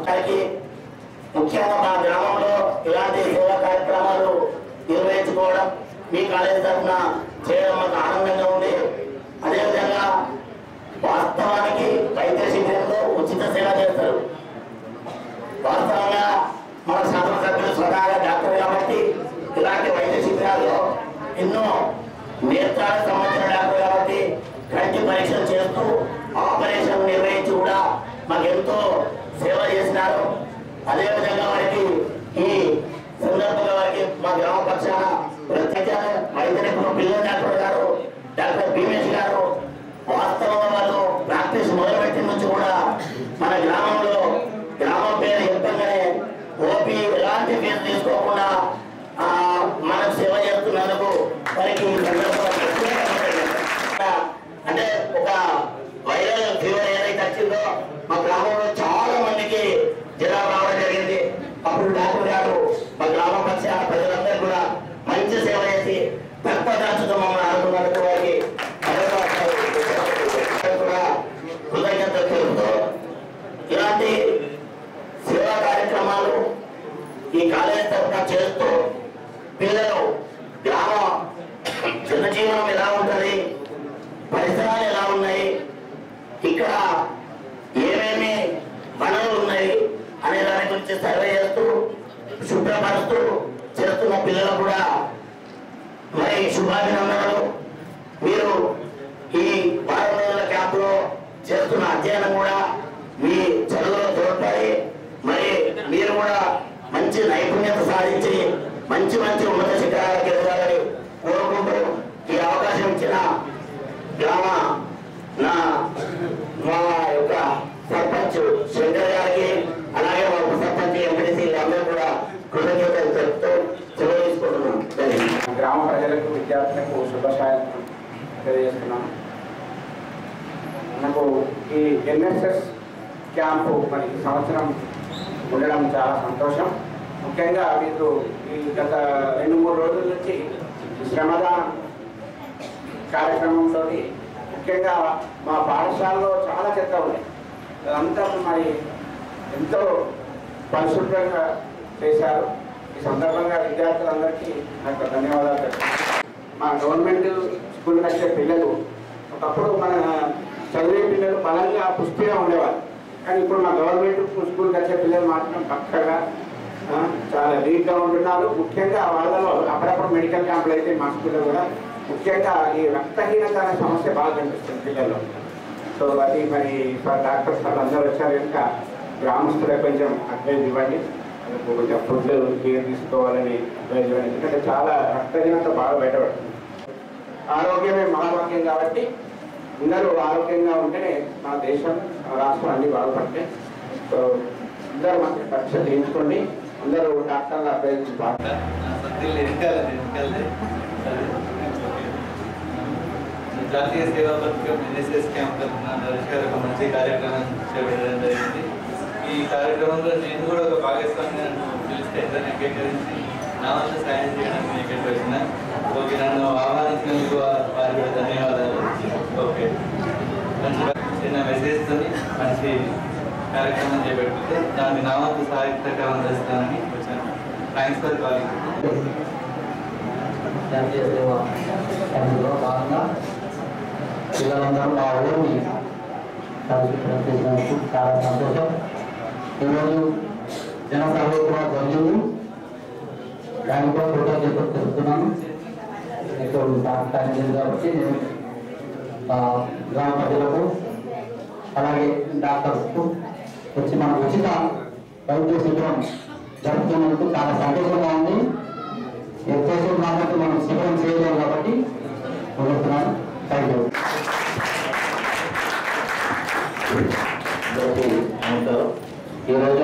వారికి ముఖ్యంగా మా గ్రామంలో ఇలాంటి సేవా కార్యక్రమాలు నిర్వహించుకోవడం మీ కాలేజీ తరఫున చేయడం మాకు ఆనందంగా ఉంది అదేవిధంగా వాస్తవానికి వైద్య శిబిరంలో ఉచిత సేవ చేస్తారు వాస్తవంగా మన శాసనసభ్యులు స్వతహాగా డాక్టర్ కాబట్టి ఇలాంటి వైద్య శిబిరాల్లో ఎన్నో నేత్రాలకు సంబంధించిన డాక్టర్ కాబట్టి కంటి పరీక్షలు చేస్తూ ఆపరేషన్ నిర్వహించి కూడా మాకు ఎంతో సేవ చేసినారు అదేవిధంగా వారికి ఈ సందర్భంగా వారికి మా గ్రామ పక్షాన ప్రత్యేక వైద్య నిపుణులు పిల్లల డాక్టర్ గారు డాక్టర్ భీమేష్ గారు వాస్తవంగా వాళ్ళు ప్రాక్టీస్ మొదలుపెట్టిన నుంచి కూడా మన గ్రామంలో గ్రామం పేరు చెప్పగానే ఓపీ ఎలాంటి ఫీజు తీసుకోకుండా ఆ, మనకు సేవ చేస్తున్నందుకు వారికి ఈ సందర్భంగా ప్రత్యేకంగా అంటే ఒక వైరల్ ఫీవర్ ఏదైతే వచ్చిందో మా గ్రామంలో చాలా మందికి జ్వరం రావడం జరిగింది అప్పుడు డాక్టర్ గారు మా గ్రామ పక్షాన ప్రజలందరూ కూడా మంచి సేవ చేసి తక్కువ ఖర్చుతో మమ్మల్ని ఆడుకున్నందుకు వారికి కూడా కృతజ్ఞతలు తెలుపుతూ ఇలాంటి సేవా కార్యక్రమాలు ఈ కాలేజీ తరఫున చేస్తూ పిల్లలు గ్రామ జనజీవనం ఎలా ఉంటుంది పరిసరాలు ఎలా ఉన్నాయి ఇక్కడ ఏమేమి వనరులు ఉన్నాయి అనే దాని గురించి సర్వే చేస్తూ శుభ్రపరుస్తూ చేస్తున్న పిల్లలు కూడా మరి శుభాభినందనలు మీరు ఈ వారం రోజుల క్యాంపులో చేస్తున్న అధ్యయనం కూడా మీ చదువులో తోడ్పడి మరి మీరు కూడా మంచి నైపుణ్యత సాధించి మంచి మంచి ఉన్నత శిఖరాలకు ఎదగాలని కోరుకుంటూ ఈ అవకాశం ఇచ్చిన గ్రామ నా మా యొక్క సర్పంచ్ శంకర్ గారికి అలాగే మా ఉప సర్పంచ్ ఎంపీసీ అందరూ కూడా కృతజ్ఞతలు చెప్తూ సెలవు తీసుకుంటున్నాం ధన్యవాదాలు. గ్రామ ప్రజలకు విద్యార్థులకు శుభాశాయం తెలియజేస్తున్నాను మనకు ఈ ఎన్ఎస్ఎస్ క్యాంపు మరి ఈ సంవత్సరం ఉండడం చాలా సంతోషం ముఖ్యంగా మీకు ఈ గత రెండు మూడు రోజుల నుంచి శ్రమదానం కార్యక్రమంతో ముఖ్యంగా మా పాఠశాలలో చాలా చెత్త ఉంది అదంతా మరి ఎంతో పరిశుభ్రంగా చేశారు ఈ సందర్భంగా విద్యార్థులందరికీ నాకు ధన్యవాదాలు తెలుపుతున్నాను. మా గవర్నమెంట్ స్కూల్కి వచ్చే పిల్లలు ఒకప్పుడు మన చదివే పిల్లలు బలంగా పుష్టిగా ఉండేవారు కానీ ఇప్పుడు మా గవర్నమెంట్ స్కూల్కి వచ్చే పిల్లలు మాత్రం పక్కగా ఆ, చాలా వీక్గా ఉంటున్నారు ముఖ్యంగా వాళ్ళలో అప్పుడప్పుడు మెడికల్ క్యాంపులు అయితే మా స్కూల్లో కూడా ముఖ్యంగా ఈ రక్తహీనత అనే సమస్య బాగా కనిపిస్తుంది పిల్లల్లో సో అది మరి సార్ డాక్టర్స్ వాళ్ళు అందరూ వచ్చారు కనుక గ్రామస్తులకు కొంచెం అడ్వైజ్ ఇవ్వండి వాళ్ళకు కొంచెం ఫుడ్ కేర్ తీసుకోవాలని అడ్వైజ్ ఇవ్వండి ఎందుకంటే చాలా రక్తహీనత బాగా బయటపడుతుంది ఆరోగ్యమే మహాభాగ్యం కాబట్టి అందరూ ఆరోగ్యంగా ఉంటేనే మన దేశం మన రాష్ట్రం అన్ని బాగుపడతాయి సో అందరూ మంచి పరీక్ష చేయించుకోండి అందరూ డాక్టర్ల అడ్వైజ్ బాగా జాతీయ సేవా పథకం ఎన్ఎస్ఎస్ క్యాంప్ తరఫున నరేష్ గారు ఒక మంచి కార్యక్రమం చేపట్టడం జరిగింది ఈ కార్యక్రమంలో నేను కూడా ఒక భాగస్వామిగా నన్ను పిలిస్తే ఎంతో అంగీకరించి నా వంతు సాయం చేయడానికి నేను ఇక్కడికి వచ్చిన ఓకే నన్ను ఆహ్వానించినందుకు వా- వారికి కూడా ధన్యవాదాలు ఓకే మంచి చిన్న మెసేజ్తో మంచి కార్యక్రమం చేపట్టుకుంటే దానికి నా వంతు సహాయకరం అందిస్తానని వచ్చాను థ్యాంక్స్ ఫర్ కాలింగ్ జాతీయ సేవ క్యాంపులో భాగంగా పిల్లలందరూ మా ఊరిని పరిశుభ్రం చేసినందుకు చాలా సంతోషం ఈరోజు జన సర్వే కూడా జరిగింది దానికి కూడా కృతజ్ఞతలు తెలుపుతున్నాను ఇప్పుడు నాకు టైం లేదు కాబట్టి నేను ఆ, గ్రామ ప్రజలకు అలాగే డాక్టర్స్కు వచ్చి మన ఉచిత వైద్య శిబిరం జరుపుతున్నందుకు చాలా సంతోషంగా ఉంది ఎక్కువ కాబట్టి మనం శిబిరం చేయలేము కాబట్టి వదులుతున్నాను థ్యాంక్ యూ అందరికీ నమస్కారం ఈరోజు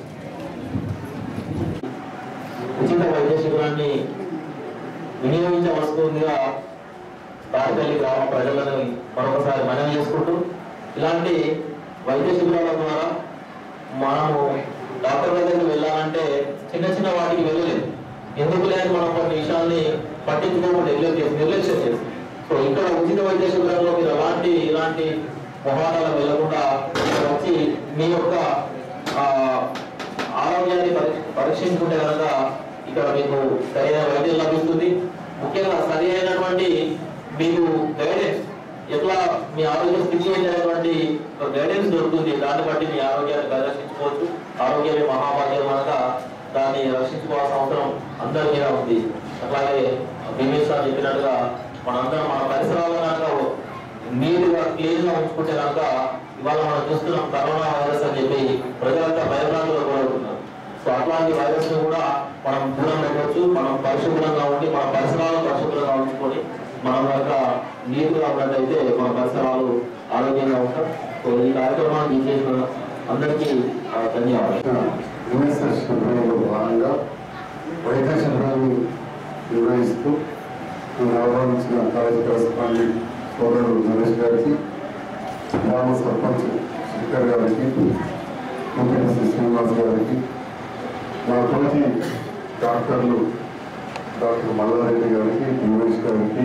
ఉచిత వైద్య శిబిరాన్ని వినియోగించవలసిందిగా తాడిపల్లి గ్రామ ప్రజలను మరొకసారి మనవి చేసుకుంటూ ఇలాంటి వైద్య శిబిరాల ద్వారా మనము డాక్టర్ దగ్గరికి వెళ్ళాలంటే చిన్న చిన్న వాటికి వెళ్ళలేదు ఎందుకు లేని మనం కొన్ని విషయాల్ని పట్టించుకోకుండా నిర్లక్ష్యం నిర్లక్ష్యం చేస్తాం సో ఇక్కడ ఉచిత వైద్య శిబిరంలో మీరు ఎలాంటి ఇలాంటి మొహాటాలకు వెళ్ళకుండా ఇక్కడ వచ్చి మీ యొక్క ఆ, ఆరోగ్యాన్ని పరి- పరీక్షించుకుంటే కనుక ఇక్కడ మీకు సరైన వైద్యం లభిస్తుంది ముఖ్యంగా సరి అయినటువంటి మీకు గైడెన్స్ ఎట్లా మీ ఆరోగ్య స్థితి అయినటువంటి గైడెన్స్ దొరుకుతుంది దాన్ని బట్టి మీ ఆరోగ్యాన్ని పరిరక్షించుకోవచ్చు ఆరోగ్యమే మహాభాగ్యం కనుక దాన్ని రక్షించుకోవాల్సిన అవసరం అందరి మీద ఉంది అట్లాగే బిమేష్ సార్ చెప్పినట్టుగా మనందరం మన పరిసరాలను కనుక నీట్గా క్లీన్ గా ఉంచుకుంటే కనుక ఇవాళ మనం చూస్తున్నాం కరోనా వైరస్ అని చెప్పి ప్రజలంతా భయభ్రాంతులు కోరుతున్నారు సో అట్లాంటి వైరస్ ని కూడా మనం దూరం పెట్టవచ్చు మనం పరిశుభ్రంగా ఉండి మన పరిసరాలను పరిశుభ్రంగా ఉంచుకొని మనం కనుక నీట్గా ఉన్నట్టయితే మన పరిసరాలు ఆరోగ్యంగా ఉంటాం సో ఈ కార్యక్రమాన్ని చేసిన అందరికీ ఆ, ధన్యవాదాలు యుఎస్ఎస్ శిబిరంలో భాగంగా వైద్య శిబిరాన్ని నిర్వహిస్తూ నన్ను ఆహ్వానించిన కాలేజీ కరెస్పాండెంట్ సోదరుడు నరేష్ గారికి గ్రామ సర్పంచ్ శంకర్ గారికి ఎంపీటీసీ శ్రీనివాస్ గారికి మా తోటి డాక్టర్లు డాక్టర్ మల్లారెడ్డి గారికి దినేష్ గారికి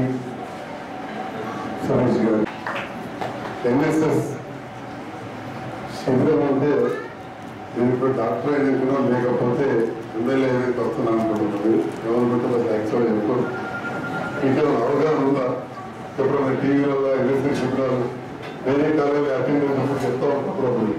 సురేష్ గారికి ఎన్ఎస్ఎస్ శిబిరం అంటే నేను ఇప్పుడు డాక్టర్ అయినా లేకపోతే ఎమ్మెల్యే అయినా వస్తున్నాను అనుకుంటున్నాను గవర్నమెంట్ వాళ్ళు యాక్చువల్ చెప్పు ఇంకా అవగాహన ఉందా ఎప్పుడైనా టీవీలలో ఎన్ఎస్సీ శిబిరాలు వేరే కాలేజీ అటెండ్ అయినప్పుడు చెప్తా ఉంటాం ప్రభుత్వం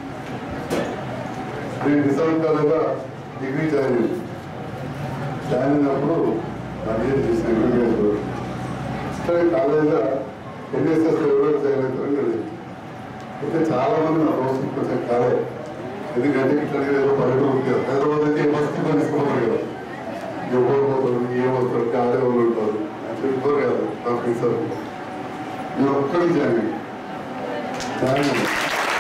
నేను నిజాం కాలేజీలో డిగ్రీ జాయిన్ అయ్యింది. జాయిన్ అయినప్పుడు అదే చేశాను ఎంబీబీఎస్ సరే కాలేజీలో ఎన్ఎస్ఎస్ ఎవరు జాయిన్ అవుతారని తెలియదు అయితే చాలా మంది నా రోజు కొంచెం కాలే ఎందుకంటే ఇక్కడ ఏదో పల్లెటూరు ఉంది కదా హైదరాబాద్ అయితే మస్తు పని ఇసుకోవాలి కదా ఎవరు పోతారు ఏమవుతారు కాలే వాళ్ళు ఉంటారు చెప్పారు కదా ఆఫీసర్ నేను ఒక్కడికి జాయిన్ అయ్యాను. జాయిన్ అయ్యాను.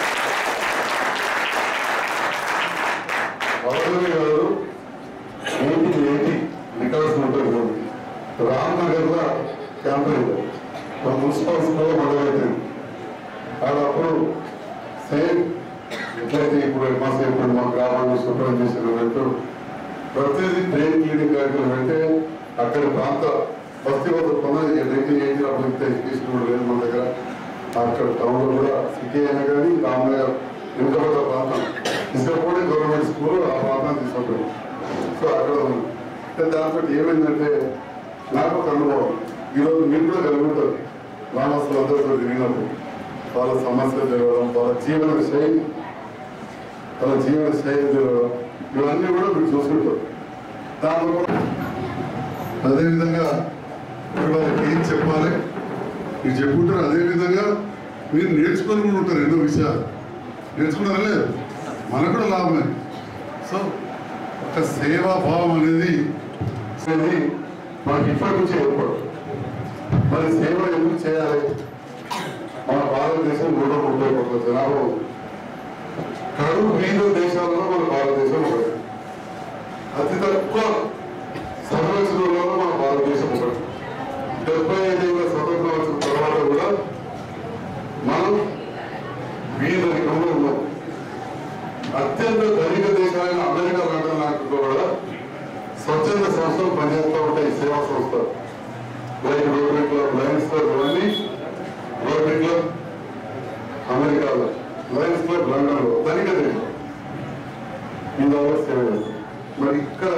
అవసరమే కాదు ఎయిటీ ఎయిటీ రికార్డ్స్ ఉంటుంది కదా. రామ్నగర్ లో క్యాంపెయిన్ మున్సిపల్ స్కూల్ మొదలైంది అప్పుడు సేమ్ ఎట్లయితే ఇప్పుడు మాసే ఇప్పుడు మా గ్రామాన్ని శుభ్రం చేసినట్టు ప్రతిదీ బ్రెయిన్ క్లీనింగ్ కార్యక్రమం అంటే అక్కడ ప్రాంత బస్తీ వద్ద తొందర నైన్టీన్ ఎయిటీ అప్పుడు ఇంత ఎడ్యుకేషన్ కూడా లేదు మన దగ్గర అక్కడ టౌన్ లో కూడా సిటీ అయినా కానీ రామనగర్ వెనుకబడ్డ ప్రాంతం తీసుకపోతే గవర్నమెంట్ స్కూల్ ఆ ప్రాంతాన్ని తీసుకుంటారు సో అక్కడ ఉంది అంటే దాంతో ఏమైందంటే నాకు ఒక అనుభవం ఈరోజు మీరు కూడా కలిగి ఉంటారు గ్రామస్తులు అందరితో తిరిగినప్పుడు వాళ్ళ సమస్యలు తెలియడం వాళ్ళ జీవన శైలి వాళ్ళ జీవన శైలి తెలియడం ఇవన్నీ కూడా మీరు చూసుకుంటారు దానిలో అదేవిధంగా ఇక్కడ వాళ్ళకి ఏం చెప్పాలి మీరు చెప్పుకుంటారు అదేవిధంగా మీరు నేర్చుకొని కూడా ఉంటారు ఎన్నో విషయాలు నేర్చుకున్నారా లేదు మనకు కూడా లాభమే సో ఒక సేవా భావం అనేది అనేది మనకి ఇప్పటి నుంచి ఏర్పడు మరి సేవ ఎందుకు చేయాలి మన భారతదేశం నూట ముప్పై కోట్ల జనాభా ఉంది. కరువు బీద దేశాలలో మన భారతదేశం ఒకటి అతి తక్కువ సంరక్షణలో మన భారతదేశం ఒకటి డెబ్బై ఐదేళ్ల స్వతంత్రం వచ్చిన తర్వాత కూడా మనం బీదరికంలో ఉన్నాం అత్యంత ధనిక దేశాలైన అమెరికా లండన్ లాంటి కూడా స్వచ్ఛంద సంస్థలు పనిచేస్తూ ఉంటాయి సేవా సంస్థలు like Rotary Club Lions Club ఇవన్నీ రోటరీ క్లబ్ అమెరికాలో లయన్స్ క్లబ్ లండన్లో ధనిక దేశం ఈ ద్వారా సేవ చేస్తారు మరి ఇక్కడ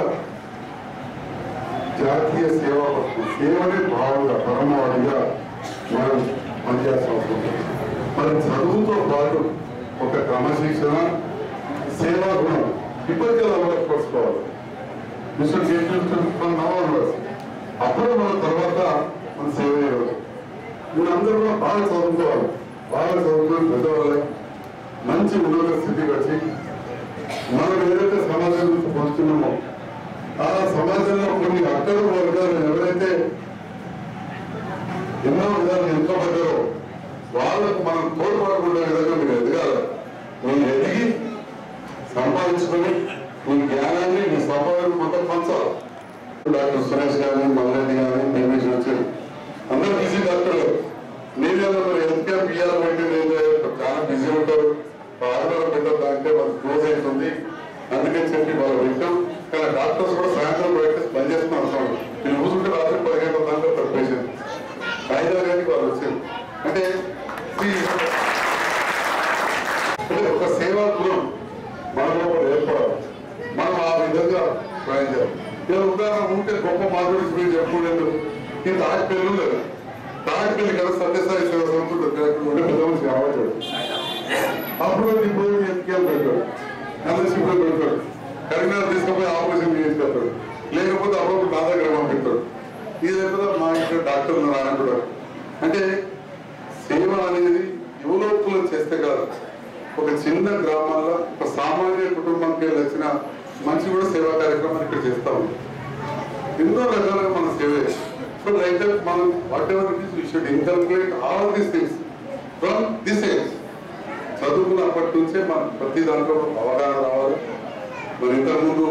జాతీయ సేవా పథకం సేవనే భావంగా పరమావధిగా మనం పనిచేయాల్సిన అవసరం ఉంది. మరి చదువుతో పాటు ఒక క్రమశిక్షణ సేవా గుణం ఇప్పటికే అలవాటు పరుచుకోవాలి మిషన్ నవంబర్ అప్పుడు మన తర్వాత మన సేవ చేయాలి మీరందరూ కూడా బాగా చదువుకోవాలి బాగా చదువుకుని పెద్దవాళ్ళే మంచి ఉన్నత స్థితికి వచ్చి మనం ఏదైతే సమాజం నుంచి పొందుతున్నామో ఆ సమాజంలో కొన్ని అక్కడ వర్గాలు ఎవరైతే ఎన్నో విధాలు వెనుకబడ్డారో వాళ్ళకు మనం తోడ్పడకుండా విధంగా మీరు ఎదగాలి మీరు ఎదిగి సంపాదించుకొని మీ జ్ఞానాన్ని మీ సంపాదన మొత్తం పంచాలి డాక్టర్ సురేష్ గారిని మల్రెడ్డి గారిని నిర్మించి వచ్చారు అందరూ బిజీ డాక్టర్లు మీరేమో మరి హెల్త్ కేర్ పిఆర్ పెట్టింది ఏంటో చాలా బిజీ ఉంటారు ఆరున్నర పెట్టద్దా అంటే వాళ్ళు క్లోజ్ అవుతుంది అందుకని చెప్పి వాళ్ళు పెట్టాం కానీ డాక్టర్స్ కూడా సాయంత్రం ప్రాక్టీస్ బంద్ చేసుకుని అవసరం నేను చూసుకుంటే రాత్రి పదిహేను దాంట్లో పేషెంట్ ఐదో గారికి వాళ్ళు వచ్చారు అంటే ఈ- అంటే ఒక సేవా గుణం మన విధంగా ప్రయాణించారు ఇలా ఉదాహరణ ఉంటే గొప్ప మార్పులు మీరు చెప్పుకోలేదు ఈ తాజ్పేలు లేదు తాజ్పేలు కదా సత్యసాయి సేవ సంస్థ ఉంటే పెద్ద మనిషి కావచ్చు అప్పుడు ఇప్పుడు ఎత్తుకెళ్ళి పెట్టాడు నందశిపురం పెడతాడు కరీంనగర్ తీసుకుపోయి ఆపరేషన్ చేసేస్తాడు లేకపోతే అప్పుడు నా దగ్గర పంపిస్తాడు ఇది ఎప్పుడు మా ఇంట్లో డాక్టర్ ఉన్నారు ఆయన కూడా అంటే సేవ అనేది యువలోకులు చేస్తే కాదు ఒక చిన్న గ్రామాల్లో ఒక సామాన్య కుటుంబంకి వెళ్ళి వచ్చిన మనిషి కూడా సేవా కార్యక్రమాలు ఇక్కడ చేస్తా ఉంది ఎన్నో రకాలుగా మనం సేవ చేస్తాం సో లైక్ దట్ మనం whatever it is we should inculcate all these things from this age చదువుకున్నప్పటి నుంచే మన ప్రతి దాంట్లో అవగాహన రావాలి మరి ఇంతకుముందు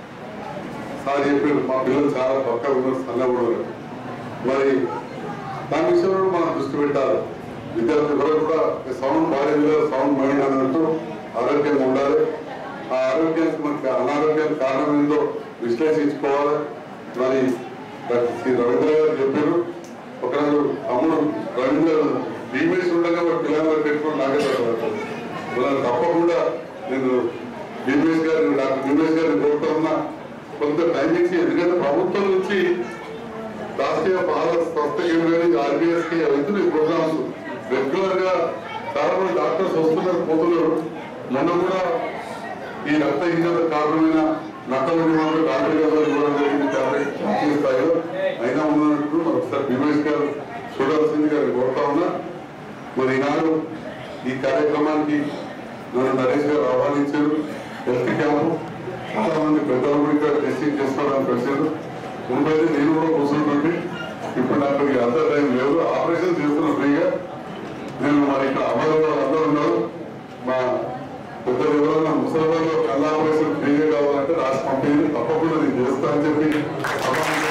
సార్ చెప్పారు మా పిల్లలు చాలా పక్క ఉన్నారు సన్నగూడరు మరి దాని విషయంలో కూడా మనం దృష్టి పెట్టాలి విద్యార్థులు ఎవరు కూడా సౌండ్ బాడీ మీద సౌండ్ మైండ్ అన్నట్టు ఆరోగ్యంగా ఉండాలి ఆ ఆరోగ్యానికి మనకి అనారోగ్యానికి కారణం ఏందో విశ్లేషించుకోవాలి మరి డాక్టర్ శ్రీ రవీంద్ర గారు చెప్పారు ఒకరోజు తమ్ముడు రవీంద్ర భీమేష్ ఉండగా వాడు పిల్లలు పెట్టుకుని నాకే చదవాలి వాళ్ళని తప్పకుండా నేను భీమేష్ గారిని డాక్టర్ భీమేష్ గారిని కోరుతున్నా కొంత టైం ఇచ్చి ఎందుకంటే ప్రభుత్వం నుంచి రాష్ట్రీయ బాల స్వస్థ కేంద్రానికి ఆర్బీఎస్ కి అవుతున్నాయి ప్రోగ్రామ్స్ రెగ్యులర్ గా చాలా మంది డాక్టర్స్ వస్తున్నారు పోతున్నారు మొన్న కూడా ఈ రక్తహీనత కారణమైన నక్కల నివారణ డాక్టర్ గారు ఇవ్వడం జరిగింది టాబ్లెట్ జాతీయ స్థాయిలో అయినా ఉన్నట్టు మరి ఒకసారి భీమేష్ గారు చూడాల్సింది గారు కోరుతా ఉన్నా మరి ఈనాడు ఈ కార్యక్రమానికి నన్ను నరేష్ గారు ఆహ్వానించారు హెల్త్ క్యాంపు చాలా మంది పెద్దలు కూడా ఇక్కడ టెస్టింగ్ చేసుకోవడానికి వచ్చారు ముందైతే నేను కూడా కూర్చుంటుంటే ఇప్పుడు నాకు ఇక అంత టైం లేదు ఆపరేషన్ చేస్తున్నా ఫ్రీగా నేను మరి ఇక్కడ అమలు అందరూ ఉన్నారు మా పెద్దలు ఎవరైనా ముసలిలో కళ్ళ ఆపరేషన్ ఫ్రీగా కావాలంటే రాసి పంపించి తప్పకుండా నేను చేస్తా అని చెప్పి సభాముఖంగా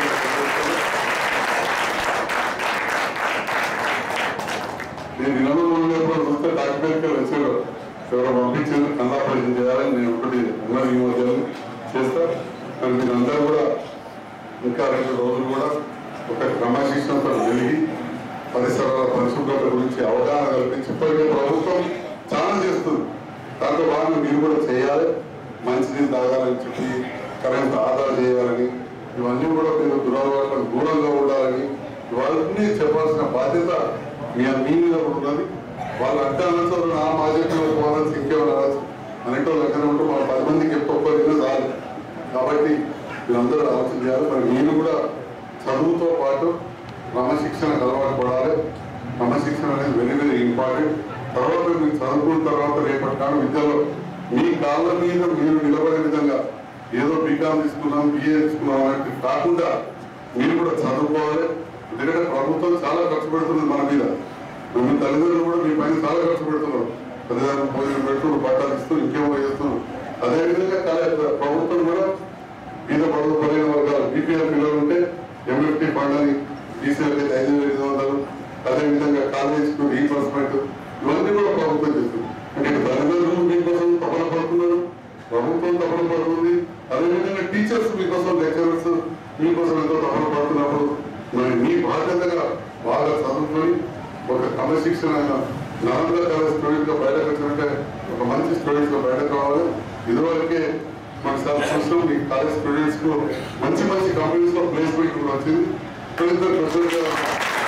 నేను ఇరవై మూడు వేల రూపాయలు చూస్తే డాక్టర్ వచ్చారు ఎవరో పంపించారు కన్నా పరిచయం చేయాలని నేను ఒకటి ఉన్నది ఈ మధ్యలో చేస్తా కానీ మీరందరూ కూడా ఇంకా రెండు రోజులు కూడా ఒక క్రమశిక్షణతో వెలిగి పరిసరాల పరిశుభ్రత గురించి అవగాహన కల్పించి ఇప్పటికే ప్రభుత్వం చాలా చేస్తుంది దాంతో భాగంగా మీరు కూడా చేయాలి మంచినీళ్ళు తాగాలని చెప్పి కరెంట్ ఆదా చేయాలని ఇవన్నీ కూడా మీరు దురలవాట్లకు దూరంగా ఉండాలని ఇవన్నీ చెప్పాల్సిన బాధ్యత మీ మీ మీద కూడా ఉన్నది వాళ్ళు అంటే అనొచ్చు నా మా చెప్పిన పోవాలని ఇంకేమైనా అనొచ్చు అనేటో లెక్కన ఉంటూ మన పది మందికి ఎప్పటికైనా చాలు కాబట్టి మీరందరూ ఆలోచన చేయాలి మరి మీరు కూడా చదువుతో పాటు క్రమశిక్షణకు అలవాటు పడాలి క్రమశిక్షణ అనేది వెరీ వెరీ ఇంపార్టెంట్ తర్వాత మీరు చదువుకున్న తర్వాత రేపటి నాడు విద్యలో మీ కాళ్ళ మీద మీరు నిలబడే విధంగా ఏదో బీకామ్ తీసుకున్నాం బిఏ తీసుకున్నాం అన్నట్టు కాకుండా మీరు కూడా చదువుకోవాలి ఎందుకంటే ప్రభుత్వం చాలా ఖర్చు పెడుతుంది మన మీద మీ తల్లిదండ్రులు కూడా మీ పైన చాలా ఖర్చు పెడుతున్నారు తల్లిదండ్రులు భోజనం పెట్టు బట్టలు ఇస్తూ ఇంకేమో చేస్తున్నారు అదేవిధంగా కళ ప్రభుత్వం కూడా మీద పదవి పదిహేను వర్గాలు బీపీఎల్ పిల్లలు ఉంటే ఎంఎఫ్టీ ఫండ్ అని బీసీఎల్ అయితే ఐదు వేల ఐదు వందలు అదేవిధంగా కాలేజ్ రీఇంబర్స్మెంట్ ఇవన్నీ కూడా ప్రభుత్వం చేస్తుంది అంటే తల్లిదండ్రులు మీకోసం తపన పడుతున్నారు ప్రభుత్వం తపన పడుతుంది అదేవిధంగా టీచర్స్ మీకోసం లెక్చరర్స్ మీకోసం ఎంతో తపన పడుతున్నప్పుడు మరి మీ బాధ్యతగా బాగా చదువుకొని ఒక క్రమశిక్షణ నలంద కాలేజ్ స్టూడెంట్ గా బయటకు వచ్చినట్టే ఒక మంచి స్టూడెంట్ గా బయటకు రావాలి ఇదివరకే మన సార్ చూస్తాం మీ కాలేజ్ స్టూడెంట్స్ కు మంచి మంచి కంపెనీస్ లో ప్లేస్మెంట్ కూడా వచ్చింది ఇద్దరు ప్రొఫెసర్ గా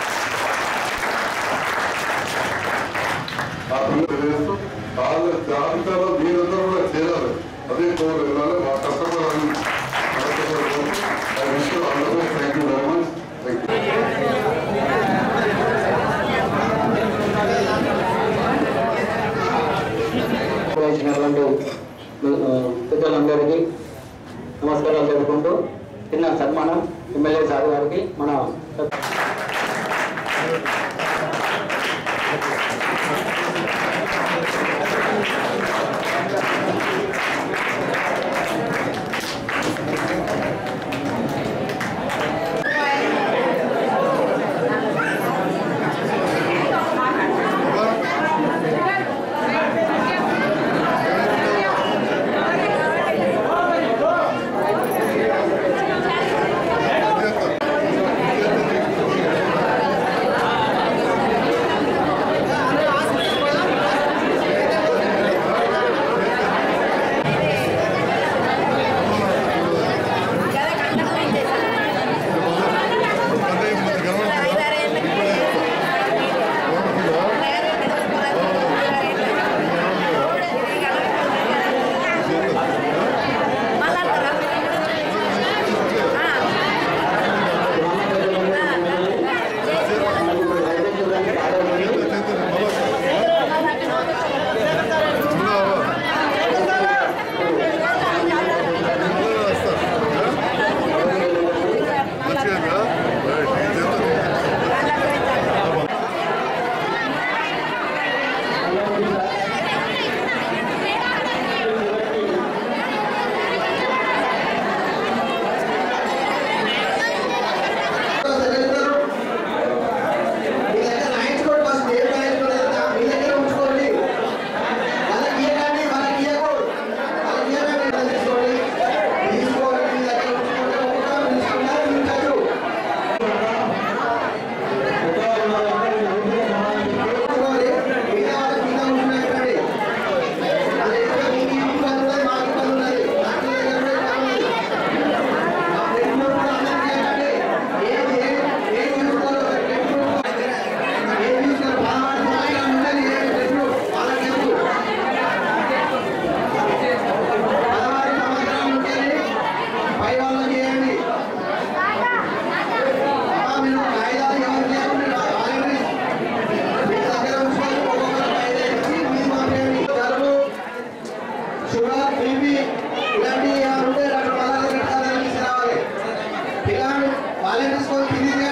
ఆ పిల్లలు తెలియజేస్తూ వాళ్ళ జాబితాలో మీరందరూ కూడా చేరాలి అదే కోరు వెళ్ళాలి మా కష్టపడాలని thank you very much thank you నిర్వహించినటువంటి ఆ, పెద్దలందరికీ నమస్కారాలు తెలుపుకుంటూ చిన్న సన్మానం ఎమ్మెల్యే సార్ గారికి మన Thank బీపీ ఇలాంటి ఏమైనా ఉంటే డాక్టర్ మల్లారెడ్డి గారు తీసుకురావాలి పిల్లలు వాలంటీర్స్ తిరిగి